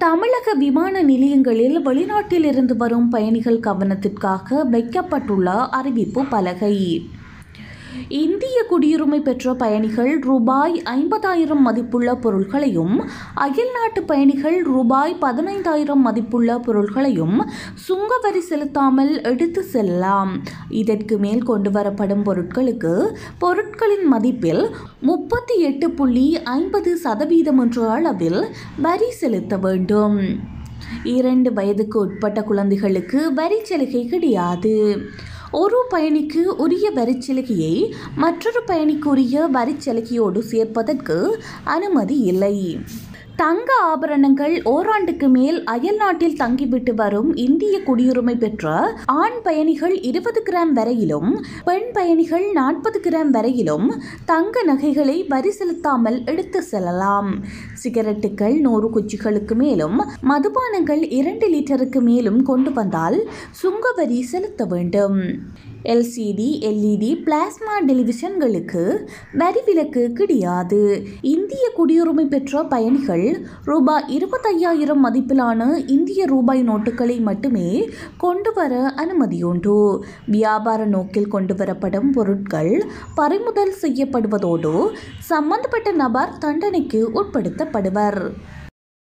தமிழக விமான நிலையங்களில் வெளிநாட்டிலிருந்து வரும் பயணிகள் கவனத்திற்காக வைக்கப்பட்டுள்ள அறிவிப்பு பலகை இந்திய குடியுரிமை பெற்ற பயணிகள் ரூபாய் ஐம்பதாயிரம் மதிப்புள்ள பொருட்களையும் அயல்நாட்டு பயணிகள் ரூபாய் பதினைந்தாயிரம் மதிப்புள்ள பொருட்களையும் சுங்க வரி செலுத்தாமல் எடுத்து செல்லலாம் இதற்கு மேல் கொண்டு வரப்படும் பொருட்களுக்கு பொருட்களின் மதிப்பில் முப்பத்தி எட்டு புள்ளி ஐம்பது சதவீதம் என்ற அளவில் வரி செலுத்த வேண்டும் இரண்டு வயதுக்கு உட்பட்ட குழந்தைகளுக்கு வரி சலுகை கிடையாது ஒரு பயணிக்கு உரிய வரிச்சலுகையை மற்றொரு பயணிக்கு உரிய வரிச்சலுகையோடு சேர்ப்பதற்கு அனுமதி இல்லை தங்க ஆபரணங்கள் ஓராண்டுக்கு மேல் அயல் நாட்டில் தங்கிவிட்டு வரும் இந்திய குடியுரிமை பெற்ற ஆண் பயணிகள் இருபது கிராம் வரையிலும் பெண் பயணிகள் நாற்பது கிராம் வரையிலும் தங்க நகைகளை வரி செலுத்தாமல் எடுத்து செல்லலாம் சிகரெட்டுகள் நூறு குச்சிகளுக்கு மேலும் மதுபானங்கள் இரண்டு லிட்டருக்கு மேலும் கொண்டு வந்தால் சுங்க வரி செலுத்த வேண்டும் எல்சிடி எல்இடி பிளாஸ்மா டெலிவிஷன்களுக்கு வரி விலக்கு கிடையாது இந்திய குடியுரிமை பெற்ற பயணிகள் ரூபாய் இருபத்தையாயிரம் மதிப்பிலான இந்திய ரூபாய் நோட்டுகளை மட்டுமே கொண்டு வர அனுமதியுண்டு வியாபார நோக்கில் கொண்டு வரப்படும் பொருட்கள் பறிமுதல் செய்யப்படுவதோடு சம்பந்தப்பட்ட நபர் தண்டனைக்கு உட்படுத்தப்படுவர்